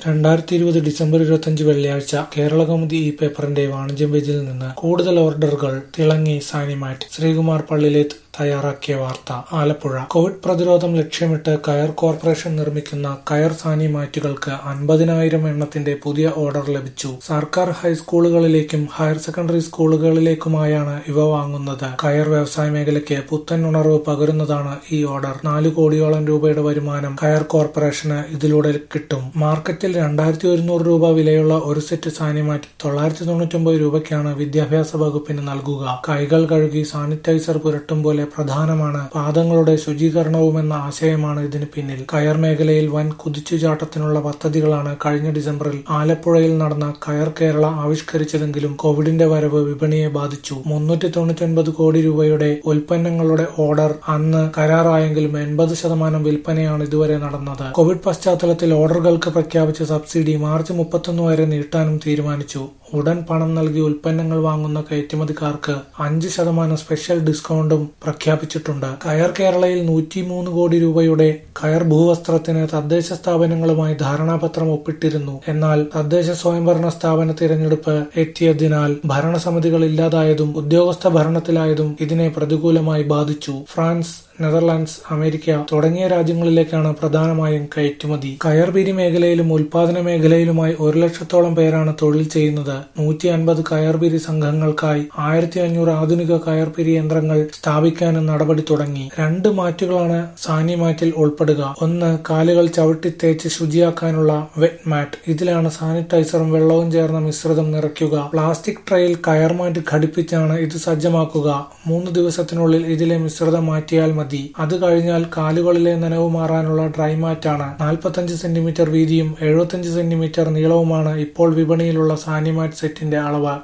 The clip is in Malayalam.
രണ്ടായിരത്തി ഇരുപത് ഡിസംബർ ഇരുപത്തിയഞ്ച് വെള്ളിയാഴ്ച കേരളകൗമുദി ഈ പേപ്പറിന്റെ വാണിജ്യം പേജിൽ നിന്ന് കൂടുതൽ ഓർഡറുകൾ തിളങ്ങി സാനിമാറ്റ് ശ്രീകുമാർ പള്ളിലേത്ത് തയ്യാറാക്കിയ വാർത്ത ആലപ്പുഴ കോവിഡ് പ്രതിരോധം ലക്ഷ്യമിട്ട് കയർ കോർപ്പറേഷൻ നിർമ്മിക്കുന്ന കയർ സാനിമാറ്റുകൾക്ക് അൻപതിനായിരം എണ്ണത്തിന്റെ പുതിയ ഓർഡർ ലഭിച്ചു സർക്കാർ ഹൈസ്കൂളുകളിലേക്കും ഹയർ സെക്കൻഡറി സ്കൂളുകളിലേക്കുമായാണ് ഇവ വാങ്ങുന്നത് കയർ വ്യവസായ മേഖലയ്ക്ക് പുത്തൻ ഉണർവ് പകരുന്നതാണ് ഈ ഓർഡർ നാലു കോടിയോളം രൂപയുടെ വരുമാനം കയർ കോർപ്പറേഷന് ഇതിലൂടെ കിട്ടും മാർക്കറ്റിൽ രണ്ടായിരത്തി ഒരുന്നൂറ് രൂപ വിലയുള്ള ഒരു സെറ്റ് സാനിമാറ്റ് തൊള്ളായിരത്തി തൊണ്ണൂറ്റൊമ്പത് രൂപയ്ക്കാണ് വിദ്യാഭ്യാസ വകുപ്പിന് നൽകുക കൈകൾ കഴുകി സാനിറ്റൈസർ പുരട്ടും പോലെ പ്രധാനമാണ് പാദങ്ങളുടെ ശുചീകരണവുമെന്ന ആശയമാണ് ഇതിന് പിന്നിൽ കയർ മേഖലയിൽ വൻ കുതിച്ചുചാട്ടത്തിനുള്ള പദ്ധതികളാണ് കഴിഞ്ഞ ഡിസംബറിൽ ആലപ്പുഴയിൽ നടന്ന കയർ കേരള ആവിഷ്കരിച്ചതെങ്കിലും കോവിഡിന്റെ വരവ് വിപണിയെ ബാധിച്ചു മുന്നൂറ്റി തൊണ്ണൂറ്റൊൻപത് കോടി രൂപയുടെ ഉൽപ്പന്നങ്ങളുടെ ഓർഡർ അന്ന് കരാറായെങ്കിലും എൺപത് ശതമാനം വിൽപ്പനയാണ് ഇതുവരെ നടന്നത് കോവിഡ് പശ്ചാത്തലത്തിൽ ഓർഡറുകൾക്ക് പ്രഖ്യാപിച്ച സബ്സിഡി മാർച്ച് മുപ്പത്തൊന്ന് വരെ നീട്ടാനും തീരുമാനിച്ചു ഉടൻ പണം നൽകി ഉൽപ്പന്നങ്ങൾ വാങ്ങുന്ന കയറ്റുമതിക്കാർക്ക് അഞ്ച് ശതമാനം സ്പെഷ്യൽ ഡിസ്കൗണ്ടും പ്രഖ്യാപിച്ചിട്ടുണ്ട് കയർ കേരളയിൽ നൂറ്റിമൂന്ന് കോടി രൂപയുടെ കയർ ഭൂവസ്ത്രത്തിന് തദ്ദേശ സ്ഥാപനങ്ങളുമായി ധാരണാപത്രം ഒപ്പിട്ടിരുന്നു എന്നാൽ തദ്ദേശ സ്വയംഭരണ സ്ഥാപന തിരഞ്ഞെടുപ്പ് എത്തിയതിനാൽ ഭരണസമിതികൾ ഇല്ലാതായതും ഉദ്യോഗസ്ഥ ഭരണത്തിലായതും ഇതിനെ പ്രതികൂലമായി ബാധിച്ചു ഫ്രാൻസ് നെതർലാൻഡ്സ് അമേരിക്ക തുടങ്ങിയ രാജ്യങ്ങളിലേക്കാണ് പ്രധാനമായും കയറ്റുമതി കയർപിരി മേഖലയിലും ഉൽപാദന മേഖലയിലുമായി ഒരു ലക്ഷത്തോളം പേരാണ് തൊഴിൽ ചെയ്യുന്നത് നൂറ്റി അൻപത് കയർപിരി സംഘങ്ങൾക്കായി ആയിരത്തി അഞ്ഞൂറ് ആധുനിക കയർപിരി യന്ത്രങ്ങൾ സ്ഥാപിക്കാനും നടപടി തുടങ്ങി രണ്ട് മാറ്റുകളാണ് സാനി മാറ്റിൽ ഉൾപ്പെടുക ഒന്ന് കാലുകൾ ചവിട്ടി തേച്ച് ശുചിയാക്കാനുള്ള വെറ്റ് മാറ്റ് ഇതിലാണ് സാനിറ്റൈസറും വെള്ളവും ചേർന്ന മിശ്രിതം നിറയ്ക്കുക പ്ലാസ്റ്റിക് ട്രേയിൽ കയർ മാറ്റ് ഘടിപ്പിച്ചാണ് ഇത് സജ്ജമാക്കുക മൂന്ന് ദിവസത്തിനുള്ളിൽ ഇതിലെ മിശ്രിതം മാറ്റിയാൽ മതി അത് കഴിഞ്ഞാൽ കാലുകളിലെ നനവ് മാറാനുള്ള ഡ്രൈ മാറ്റാണ് നാൽപ്പത്തഞ്ച് സെന്റിമീറ്റർ വീതിയും എഴുപത്തഞ്ച് സെന്റിമീറ്റർ നീളവുമാണ് ഇപ്പോൾ വിപണിയിലുള്ള സാനിമാറ്റ് സെറ്റിന്റെ അളവ്